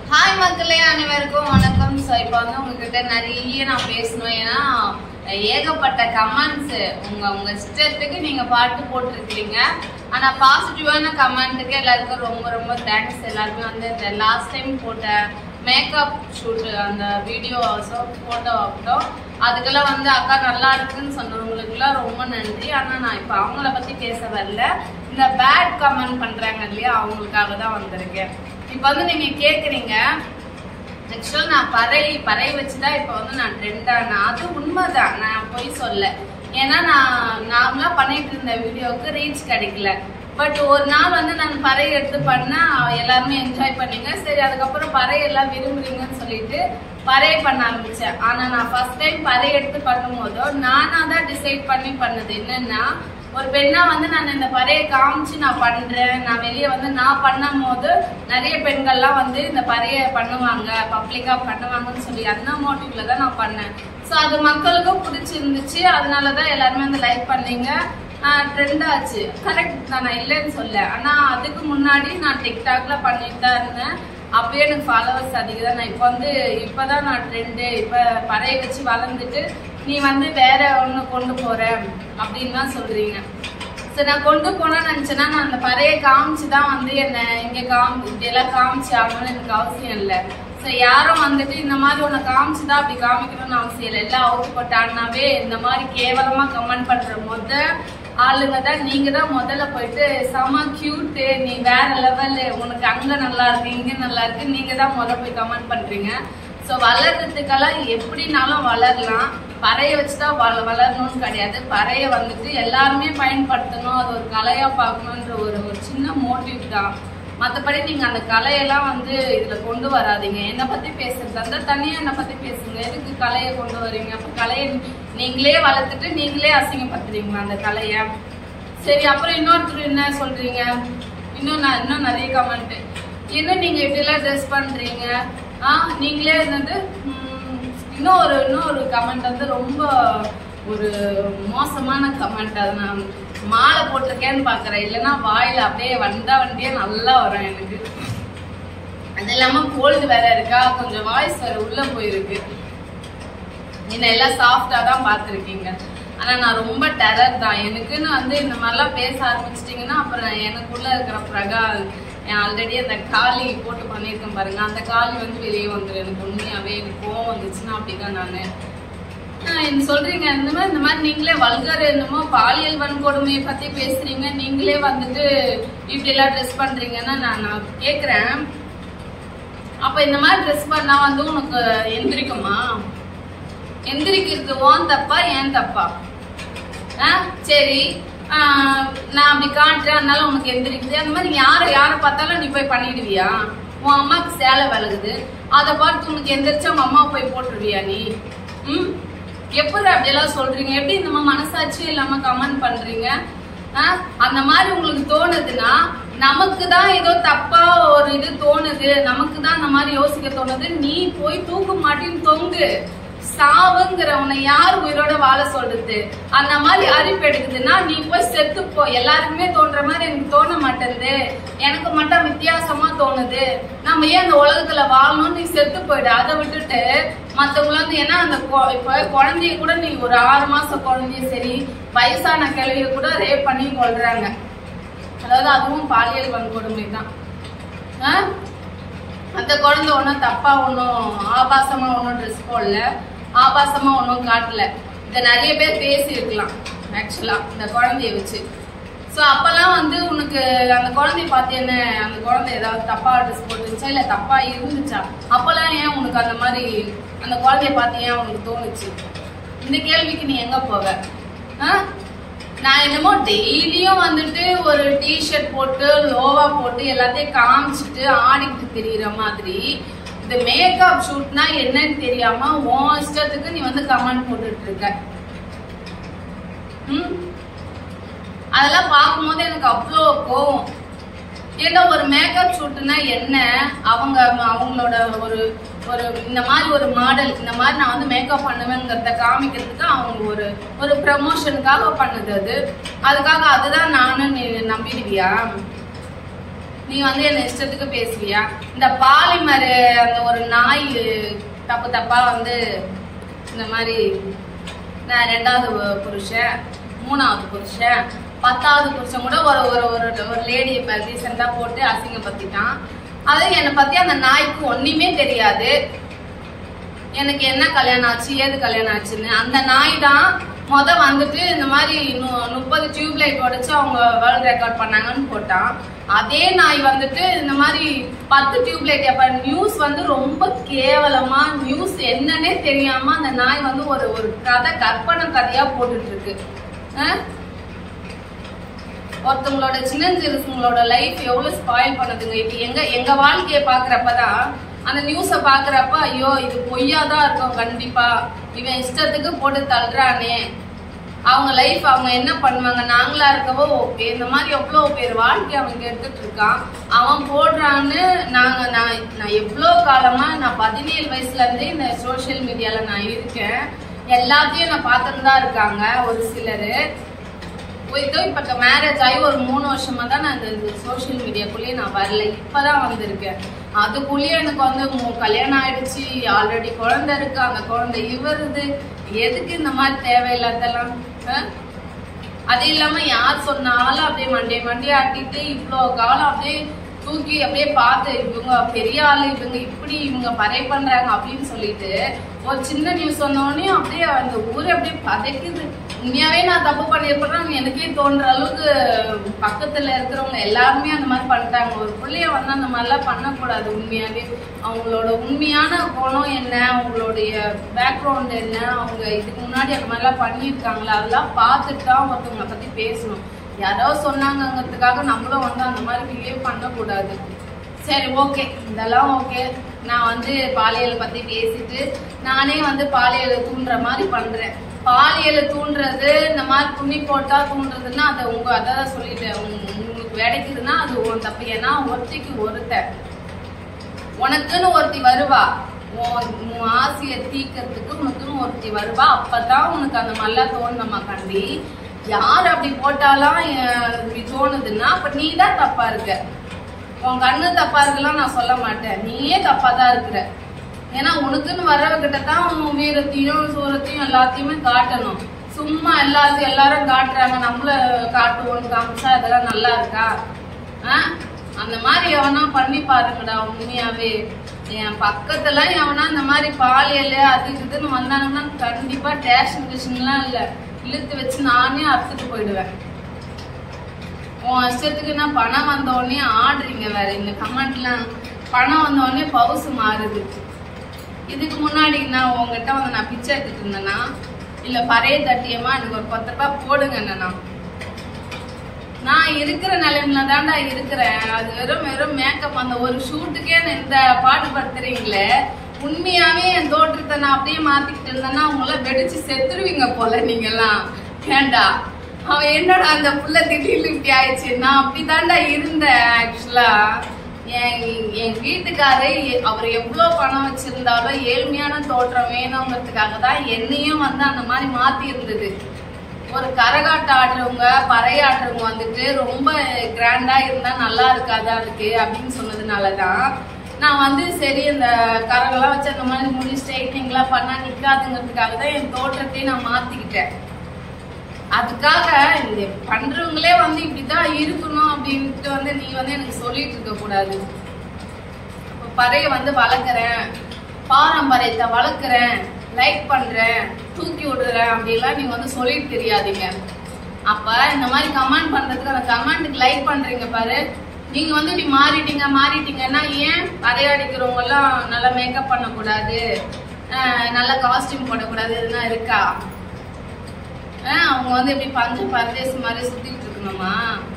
Hi மக்களே அனைவருக்கும் வணக்கம் ஸோ இப்போ வந்து உங்ககிட்ட நிறைய நான் பேசணும் ஏன்னா ஏகப்பட்ட கமெண்ட்ஸ் உங்க உங்க இஷ்டத்துக்கு நீங்க பாட்டு போட்டிருக்கீங்க ஆனா பாசிட்டிவான கமெண்ட்டுக்கு எல்லாருக்கும் ரொம்ப ரொம்ப தேங்க்ஸ் எல்லாருமே வந்து இந்த லாஸ்ட் டைம் போட்ட மேக்கப் ஷூட் அந்த வீடியோ போட்டோ ஆகட்டும் அதுக்கெல்லாம் வந்து அக்கா நல்லா இருக்குன்னு சொன்னவங்களுக்குலாம் ரொம்ப நன்றி ஆனா நான் இப்போ அவங்கள பத்தி பேச வரல இந்த பேட் கமெண்ட் பண்றாங்க இல்லையா அவங்களுக்காக தான் வந்திருக்கேன் இப்போ வந்து நீங்க கேக்குறீங்க ஆக்சுவலாக நான் பறை பறை வச்சு தான் இப்போ வந்து நான் ட்ரெண்ட் ஆனேன் அது உண்மைதான் நான் பொய் சொல்ல ஏன்னா நான் நார்மலாக பண்ணிட்டு இருந்த வீடியோவுக்கு ரீச் கிடைக்கல பட் ஒரு நாள் வந்து நான் பறை எடுத்து பண்ணா எல்லாருமே என்ஜாய் பண்ணீங்க சரி அதுக்கப்புறம் பறை எல்லாம் விரும்புறீங்கன்னு சொல்லிட்டு பறை பண்ண ஆரம்பிச்சேன் ஆனா நான் ஃபர்ஸ்ட் டைம் பறை எடுத்து பண்ணும்போதோ நானா தான் டிசைட் பண்ணி பண்ணது என்னன்னா ஒரு பெண்ணா வந்து நான் இந்த பறையை காமிச்சு நான் பண்றேன் நான் வெளியே வந்து நான் பண்ணும் போது நிறைய பெண்கள்லாம் வந்து இந்த பறையை பண்ணுவாங்க பப்ளிக்கா பண்ணுவாங்கன்னு சொல்லி அந்த மோட்டிவ்ல தான் நான் பண்ணேன் ஸோ அது மக்களுக்கும் பிடிச்சிருந்துச்சு அதனால தான் எல்லாருமே வந்து லைக் பண்ணீங்க ட்ரெண்ட் ஆச்சு கரெக்ட் தான் நான் இல்லைன்னு சொல்ல ஆனா அதுக்கு முன்னாடி நான் டிக்டாக்ல பண்ணிட்டு தான் இருந்தேன் அப்பயே எனக்கு ஃபாலோவர்ஸ் அதிகம் தான் நான் இப்போ வந்து இப்போதான் நான் ட்ரெண்டு இப்போ பறைய வச்சு வளர்ந்துட்டு நீ வந்து வேற ஒன்று கொண்டு போற அப்படின்னு தான் சொல்றீங்க சரி நான் கொண்டு போனேன்னு நினச்சேன்னா நான் அந்த பறையை காமிச்சு தான் வந்து என்ன இங்கே காமி இப்படியெல்லாம் காமிச்சு ஆகணும்னு எனக்கு அவசியம் இல்லை ஸோ யாரும் வந்துட்டு இந்த மாதிரி உன்னை காமிச்சு தான் அப்படி காமிக்கணும்னு அவசியம் இல்லை எல்லாம் அவுட் போட்டான்னாவே இந்த மாதிரி கேவலமாக கமெண்ட் பண்ணுற முத ஆளுங்க தான் நீங்க தான் முதல்ல போயிட்டு செம கியூட்டு நீ வேற லெவல் உனக்கு அங்க நல்லா இருக்கு இங்க நல்லா இருக்கு நீங்க தான் முதல்ல போய் கமெண்ட் பண்றீங்க ஸோ வளர்றதுக்கெல்லாம் எப்படினாலும் வளரலாம் பறைய வச்சுதான் வள வளரணும்னு கிடையாது பறைய வந்துட்டு எல்லாருமே பயன்படுத்தணும் அது ஒரு கலையா பார்க்கணுன்ற ஒரு ஒரு சின்ன மோட்டிவ் தான் மற்றபடி நீங்க அந்த கலையெல்லாம் வந்து இதுல கொண்டு வராதீங்க என்னை பத்தி பேசுறது அந்த தனியா என்னை பத்தி பேசுங்க எதுக்கு கலையை கொண்டு வரீங்க அப்ப கலையை நீங்களே வளர்த்துட்டு நீங்களே அசிங்கப்படுத்துறீங்களா அந்த கலைய சரி அப்புறம் இன்னொருத்தர் என்ன சொல்றீங்க இன்னும் நான் இன்னும் நிறைய கமெண்ட் என்ன நீங்க இப்படிலாம் ட்ரெஸ் பண்றீங்க ஆ நீங்களே என்னது உம், இன்னும் ஒரு இன்னும் ஒரு கமெண்ட் வந்து ரொம்ப ஒரு மோசமான கமெண்ட் அது நான் மாலை போட்டிருக்கேன்னு பாக்குறேன் இல்லைன்னா வாயில அப்படியே வந்தா வண்டியே நல்லா வரும் எனக்கு அது இல்லாம கோல்டு வேற இருக்கா கொஞ்சம் வாய்ஸ் வேற உள்ள போயிருக்கு என்ன எல்லாம் சாஃப்டா தான் பார்த்துருக்கீங்க ஆனா நான் ரொம்ப டெரர் தான் எனக்குன்னு வந்து இந்த மாதிரிலாம் பேச ஆரம்பிச்சிட்டிங்கன்னா அப்புறம் எனக்குள்ள இருக்கிற பிரகா ஆல்ரெடி அந்த காளி போட்டு பண்ணியிருக்கேன் பாருங்க அந்த காளி வந்து வெளியே வந்துடும் எனக்கு உண்மையாவே எனக்கு கோவம் வந்துச்சுன்னா அப்படிதான் நானு ஆஹ் என்ன சொல்றீங்க இந்த மாதிரி இந்த மாதிரி நீங்களே வல்கர் என்னமோ பாலியல் வன்கொடுமையை பத்தி பேசுறீங்க நீங்களே வந்துட்டு இப்படி எல்லாம் ட்ரெஸ் பண்றீங்கன்னா நான் நான் கேக்குறேன் அப்ப இந்த மாதிரி ட்ரெஸ் பண்ணா வந்து உனக்கு எந்திரிக்குமா எந்திரிக்கிறது ஓன் தப்பா ஏன் தப்பா ஆ சரி ஆ, நான் அப்படி காட்டுறேன் அதனால உனக்கு எந்திரிக்குது அந்த மாதிரி யாரை யாரை பார்த்தாலும் நீ போய் பண்ணிடுவியா உன் அம்மாக்கு சேலை விலகுது அதை பார்த்து உனக்கு எந்திரிச்சு உங்க அம்மா போய் போட்டுருவியா நீ ம் எப்படி அப்படியெல்லாம் சொல்றீங்க எப்படி இந்த மாதிரி மனசாட்சி இல்லாம கமெண்ட் பண்றீங்க ஆ, அந்த மாதிரி உங்களுக்கு தோணுதுன்னா நமக்கு தான் ஏதோ தப்பா ஒரு இது தோணுது நமக்கு தான் அந்த மாதிரி யோசிக்க தோணுது நீ போய் தூக்கு மாட்டின்னு தொங்கு சாவுங்கிற உன்னை யார் உயிரோட வாழ சொல்றது அந்த மாதிரி அரிப்பு எடுக்குதுன்னா நீ போய் செத்து போ எல்லாருக்குமே தோன்ற மாதிரி எனக்கு தோண மாட்டேங்குது எனக்கு மட்டும் வித்தியாசமா தோணுது நம்ம ஏன் இந்த உலகத்துல வாழணும்னு நீ செத்து போயிடு அதை விட்டுட்டு மத்தவங்கள வந்து ஏன்னா அந்த கொ- இப்ப குழந்தைய கூட நீ ஒரு ஆறு மாச குழந்தைய சரி வயசான கிழவிய கூட ரேப் பண்ணி கொள்றாங்க அதாவது அதுவும் பாலியல் வன்கொடுமை தான் ஆ? அந்த குழந்தை ஒன்றும் தப்பா ஒன்றும் ஆபாசமா ஒன்றும் ட்ரெஸ் போடல ஆபாசமா ஒன்றும் காட்டல இதை நிறைய பேர் பேசியிருக்கலாம் ஆக்சுவலா இந்த குழந்தைய வச்சு ஸோ அப்பெல்லாம் வந்து உனக்கு அந்த குழந்தைய பார்த்து என்ன அந்த குழந்தை ஏதாவது தப்பா ட்ரெஸ் போட்டுருச்சா இல்லை தப்பா இருந்துச்சா அப்பெல்லாம் ஏன் உனக்கு அந்த மாதிரி அந்த குழந்தைய பார்த்து ஏன் உனக்கு தோணுச்சு இந்த கேள்விக்கு நீ எங்க போவ ஆ? நான் என்னமோ டெய்லியும் வந்துட்டு ஒரு டிஷர்ட் போட்டு லோவா போட்டு எல்லாத்தையும் காமிச்சிட்டு ஆடிக்கிட்டு திரியிற மாதிரி இந்த மேக்கப் ஷூட்னா என்னன்னு தெரியாம உன் இஷ்டத்துக்கு நீ வந்து கமெண்ட் போட்டுட்டு இருக்க ம்? அதெல்லாம் பார்க்கும்போது எனக்கு அவ்வளோ கோவம் ஏன்னா ஒரு மேக்கப் ஷூட்னா என்ன அவங்க அவங்களோட ஒரு ஒரு இந்த மாதிரி ஒரு மாடல் இந்த மாதிரி நான் வந்து மேக்கப் பண்ணுவேங்கிறத காமிக்கிறதுக்கு அவங்க ஒரு ஒரு ப்ரமோஷனுக்காக பண்ணுது அது அதுக்காக அதுதான் நானும் நீ நம்பிடுவியா நீ வந்து என்ன இஷ்டத்துக்கு பேசுவியா இந்த பாலிமர் அந்த ஒரு நாய் தப்பு தப்பா வந்து இந்த மாதிரி நான் ரெண்டாவது புருஷன் மூணாவது புருஷன் பத்தாவது புருஷன் கூட ஒரு ஒரு ஒரு ஒரு லேடியை ரீசெண்டா போட்டு அசிங்கப்படுத்திட்டான் அது என்னை பத்தி அந்த நாய்க்கு ஒண்ணுமே தெரியாது எனக்கு என்ன கல்யாணம் ஆச்சு ஏது கல்யாணம் ஆச்சுன்னு அந்த நாய் தான் முத வந்துட்டு இந்த மாதிரி நு- முப்பது டியூப் லைட் உடைச்சு அவங்க வேர்ல்ட் ரெக்கார்ட் பண்ணாங்கன்னு போட்டான் அதே நாய் வந்துட்டு இந்த மாதிரி பத்து டியூப் லைட் எப்ப நியூஸ் வந்து ரொம்ப கேவலமா நியூஸ் என்னன்னே தெரியாம அந்த நாய் வந்து ஒரு ஒரு கதை கற்பனை கதையா போட்டுட்டு இருக்கு அஹ்? ஒருத்தவங்களோட சின்னஞ்சிறுசுங்களோட லைஃப் எவ்வளவு ஸ்பாயில் பண்ணுதுங்க இப்ப எங்க எங்க வாழ்க்கைய பாக்குறப்பதான் அந்த நியூஸ பாக்குறப்ப ஐயோ இது பொய்யாதான் இருக்கும் கண்டிப்பா இவன் இஷ்டத்துக்கு போட்டு தள்ளுறானே அவங்க லைஃப் அவங்க என்ன பண்ணுவாங்க நாங்களா இருக்கவோ ஓகே இந்த மாதிரி எவ்வளவு பேர் வாழ்க்கை அவன் எடுத்துட்டு இருக்கான் அவன் போடுறான்னு நாங்க நான் நான் எவ்வளோ காலமா நான் பதினேழு வயசுல இருந்தே இந்த சோஷியல் மீடியால நான் இருக்கேன் எல்லாத்தையும் நான் பார்த்துட்டு தான் இருக்காங்க ஒரு சிலரு இதோ இப்ப மேரேஜ் ஆகி ஒரு மூணு வருஷமா தான் நான் இந்த சோஷியல் மீடியாக்குள்ளேயே நான் வரல இப்பதான் வந்திருக்கேன் அதுக்குள்ளேயே எனக்கு வந்து மூ- கல்யாணம் ஆயிடுச்சு ஆல்ரெடி குழந்தை இருக்கு அந்த குழந்தை இவருது எதுக்கு இந்த மாதிரி தேவையில்லாதெல்லாம் ஆஹ்? அது இல்லாம யார் சொன்னாலும் அப்படியே மண்டே மண்டே ஆட்டிட்டு இவ்வளோ காலம் அப்படியே தூக்கி அப்படியே பார்த்து இவங்க பெரிய ஆளு இவங்க இப்படி இவங்க பறை பண்றாங்க அப்படின்னு சொல்லிட்டு ஒரு சின்ன நியூஸ் சொன்னோடனே அப்படியே அந்த ஊரே அப்படியே பதைக்குது உண்மையாவே நான் தப்பு பண்ணியிருப்பேன் எனக்கே தோன்ற அளவுக்கு பக்கத்துல இருக்கிறவங்க எல்லாருமே அந்த மாதிரி பண்ணிட்டாங்க ஒரு பிள்ளைய வந்து அந்த மாதிரிலாம் பண்ணக்கூடாது உண்மையாவே அவங்களோட உண்மையான குணம் என்ன அவங்களுடைய பேக்ரவுண்ட் என்ன அவங்க இதுக்கு முன்னாடி அந்த மாதிரிலாம் பண்ணியிருக்காங்களா அதெல்லாம் பார்த்துட்டு தான் ஒருத்தவங்களை பத்தி பேசணும் யாரோ சொன்னாங்கங்கிறதுக்காக நம்மளும் வந்து அந்த மாதிரி பிஹேவ் பண்ணக்கூடாது சரி ஓகே இதெல்லாம் ஓகே நான் வந்து பாலியல் பத்தி பேசிட்டு நானே வந்து பாலியலை தூண்டுற மாதிரி பண்றேன் பாலியலை தூண்டுறது இந்த மாதிரி துணி போட்டா தூண்டுறதுன்னா அதை உங்க அதான் சொல்லிட்டேன் உங்க- உங்களுக்கு கிடைக்குதுன்னா அது உன் தப்பு ஏன்னா ஒருத்திக்கு ஒருத்தர் உனக்குன்னு ஒருத்தி வருவா உன் உன் ஆசையை தீக்கிறதுக்கு உனக்குன்னு ஒருத்தி வருவா அப்பதான் உனக்கு அந்த மாதிரிலாம் தோணுமா கண்டி யார் அப்படி போட்டாலாம் அஹ், இப்படி தோணுதுன்னா அப்ப நீ தான் தப்பா இருக்க உன் கண்ணு தப்பா இருக்கலாம் நான் சொல்ல மாட்டேன் நீயே தப்பா தான் இருக்கிற ஏன்னா உனக்குன்னு வர்றவகிட்ட தான் உன் வீரத்தையும் சூரத்தையும் எல்லாத்தையுமே காட்டணும் சும்மா எல்லாத்தையும் எல்லாரும் காட்டுறாங்க நம்மள காட்டுவோம்னு காமிச்சா இதெல்லாம் நல்லா இருக்கா ஆ? அந்த மாதிரி எவனா பண்ணி பாருங்கடா உண்மையாவே என் பக்கத்துல எவனா இந்த மாதிரி பாலியல் அது இதுன்னு வந்தானுங்கன்னா கண்டிப்பா டேஷன் மிஷின்லாம் இல்ல இழுத்து வச்சு நானே அறுத்துட்டு போயிடுவேன் உன் இஷ்டத்துக்கு நான் பணம் வந்த உடனே ஆடுறீங்க வேற இந்த கமெண்ட்லாம் பணம் வந்த உடனே பவுசு மாறுது இதுக்கு முன்னாடி நான் உங்ககிட்ட வந்து நான் பிச்சை எடுத்துட்டு இருந்தேன்னா இல்ல பறைய தட்டியமா எனக்கு ஒரு பத்து ரூபாய் போடுங்க என்னன்னா நான் இருக்கிற நிலைமையில தான்டா இருக்கிறேன் அது வெறும் வெறும் மேக்கப் அந்த ஒரு ஷூட்டுக்கே நான் இந்த பாடுபடுத்துறீங்களே உண்மையாவே என் தோற்றத்தை நான் அப்படியே மாத்திக்கிட்டு இருந்தேன்னா அவங்கள வெடிச்சு செத்துருவீங்க போல நீங்கெல்லாம் ஏண்டா அவன் என்னடா அந்த புள்ள திடீர்னு இப்படி ஆயிடுச்சு நான் அப்படிதான்டா இருந்தேன் ஆக்சுவலா என் என் வீட்டுக்காரு எ- அவர் எவ்வளவு பணம் வச்சிருந்தாலும் ஏழ்மையான தோற்றம் வேணுங்கிறதுக்காக தான் என்னையும் வந்து அந்த மாதிரி மாத்தி இருந்தது ஒரு கரகாட்டம் ஆடுறவங்க பறையாடுறவங்க வந்துட்டு ரொம்ப கிராண்டா இருந்தா நல்லா இருக்காதா இருக்கு அப்படின்னு சொன்னதுனாலதான் நான் வந்து சரி இந்த கரகெல்லாம் வச்சு அந்த மாதிரி முடி ஸ்ட்ரைட்னிங்லாம் பண்ணா நிக்காதுங்கிறதுக்காக தான் என் தோற்றத்தையே நான் மாத்திக்கிட்டேன் அதுக்காக இந்த பண்றவங்களே வந்து இப்படிதான் இருக்கணும் அப்படின்ட்டு வந்து நீ வந்து எனக்கு சொல்லிட்டு இருக்க கூடாது இப்ப பறைய வந்து வளர்க்குறேன் பாரம்பரியத்தை வளர்க்குறேன் லைக் பண்றேன் தூக்கி விடுறேன் அப்படிலாம் நீங்க வந்து சொல்லிட்டு தெரியாதீங்க அப்ப இந்த மாதிரி கமெண்ட் பண்றதுக்கு அந்த கமெண்ட்டுக்கு லைக் பண்றீங்க பாரு நீங்க வந்து இப்படி மாறிட்டீங்க மாறிட்டீங்கன்னா ஏன் பறையாடிக்கிறவங்க எல்லாம் நல்லா மேக்கப் பண்ணக்கூடாது அஹ் நல்ல காஸ்டியூம் போடக்கூடாது எதுனா இருக்கா அஹ் அவங்க வந்து எப்படி பஞ்ச பரதேசி மாதிரி சுத்திட்டு இருக்கணுமா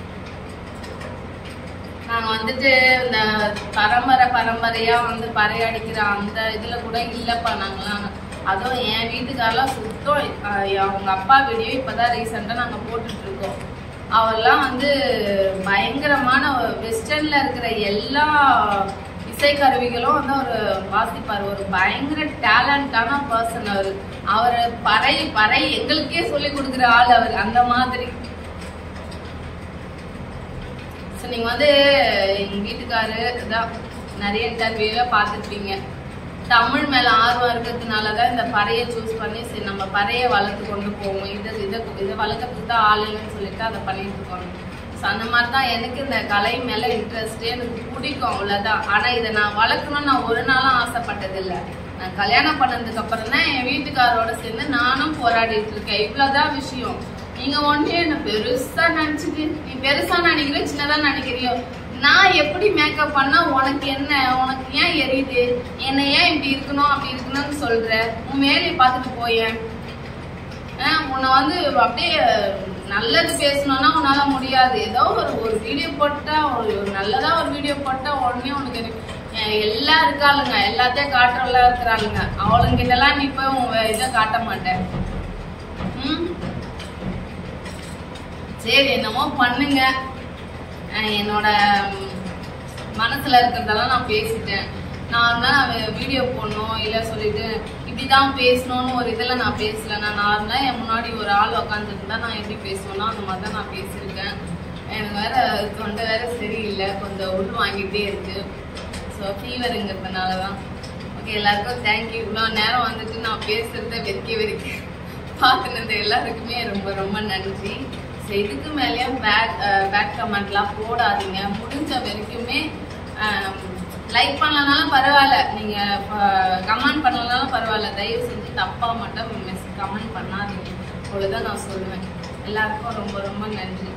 நாங்க வந்துட்டு இந்த பரம்பரை பரம்பரையா வந்து பறையடிக்கிற அந்த இதுல கூட இல்லப்பா நாங்களாம் அதுவும் என் வீட்டுக்காரெல்லாம் சுத்தம் அஹ் அவங்க அப்பா வீடியோ இப்பதான் ரீசெண்டா நாங்க போட்டுட்டு இருக்கோம் அவர்லாம் வந்து பயங்கரமான வெஸ்டர்ன்ல இருக்கிற எல்லா இசைக்கருவிகளும் வந்து அவர் வாசிப்பார் ஒரு பயங்கர டேலண்டான பர்சன் அவர் அவர் பறை பறை எங்களுக்கே சொல்லி கொடுக்குற ஆள் அவர் அந்த மாதிரி நீங்க வந்து எங்க வீட்டுக்காரு இதான் நிறைய இன்டர்வியூல பார்த்துருப்பீங்க தமிழ் மேல ஆர்வம் இருக்கிறதுனால தான் இந்த பறையை சூஸ் பண்ணி சரி நம்ம பறையை வளர்த்து கொண்டு போவோம் இதை இதை இதை வளர்க்கறதுக்கு தான் ஆள் இல்லைன்னு சொல்லிட்டு அதை பண்ணிட்டு இருக்கோம் ஸோ அந்த மாதிரி தான் எனக்கு இந்த கலை மேல இன்ட்ரெஸ்ட் எனக்கு பிடிக்கும் அவ்வளோதான் ஆனா இதை நான் வளர்க்கணும்னு நான் ஒரு நாளும் ஆசைப்பட்டதில்லை நான் கல்யாணம் பண்ணதுக்கு அப்புறம் தான் என் வீட்டுக்காரோட சேர்ந்து நானும் போராடிட்டு இருக்கேன் இவ்வளவுதான் விஷயம் நீங்க ஒன்றே என்ன பெருசா நினைச்சிட்டு நீ பெருசா நினைக்கிற சின்னதா நினைக்கிறியோ நான் எப்படி மேக்கப் பண்ணா உனக்கு என்ன உனக்கு ஏன் எரியுது என்ன ஏன் இப்படி இருக்கணும் அப்படி இருக்கணும்னு சொல்ற உன் வேலையை பார்த்துட்டு போயேன் ஆஹ் உன்னை வந்து அப்படியே நல்லது பேசணும்னா உன்னால முடியாது ஏதோ ஒரு ஒரு வீடியோ போட்டா ஒரு ஒரு நல்லதா ஒரு வீடியோ போட்டா உடனே உனக்கு எனக்கு அஹ் எல்லாம் இருக்காளுங்க எல்லாத்தையும் காட்டுறவங்களா இருக்கிறாளுங்க அவளுங்கிட்ட எல்லாம் நீ போய் உன் வே- இதை காட்ட மாட்டேன் ம் சரி என்னமோ பண்ணுங்க அஹ் என்னோட ம், மனசுல இருக்கிறதெல்லாம் நான் பேசிட்டேன் நான் தான் வீடியோ போடணும் இல்லை சொல்லிட்டு இப்படிதான் பேசணும்னு ஒரு இதில் நான் பேசல நான் நார்மலாக என் முன்னாடி ஒரு ஆள் உட்காந்துருந்தா நான் எப்படி பேசுவேனோ அந்த மாதிரி தான் நான் பேசியிருக்கேன் எனக்கு வேற தொண்டை வேற சரியில்லை கொஞ்சம் உள் வாங்கிட்டே இருக்கு ஸோ ஃபீவருங்கிறதுனால தான் ஓகே எல்லாருக்கும் தேங்க்யூ இவ்வளோ நேரம் வந்துட்டு நான் பேசுறத வெறிக்க வெறிக்க பார்த்துனது எல்லாருக்குமே ரொம்ப ரொம்ப நன்றி ஸோ இதுக்கு மேலேயும் பேக் பேக் கமெண்ட்லாம் போடாதீங்க முடிஞ்ச வரைக்குமே லைக் பண்ணலனாலும் பரவாயில்ல நீங்கள் கமெண்ட் பண்ணலனாலும் பரவாயில்ல தயவு செஞ்சு தப்பாக மட்டும் மிஸ் கமெண்ட் பண்ணாதீங்க அவ்வளோதான் நான் சொல்லுவேன் எல்லாருக்கும் ரொம்ப ரொம்ப நன்றி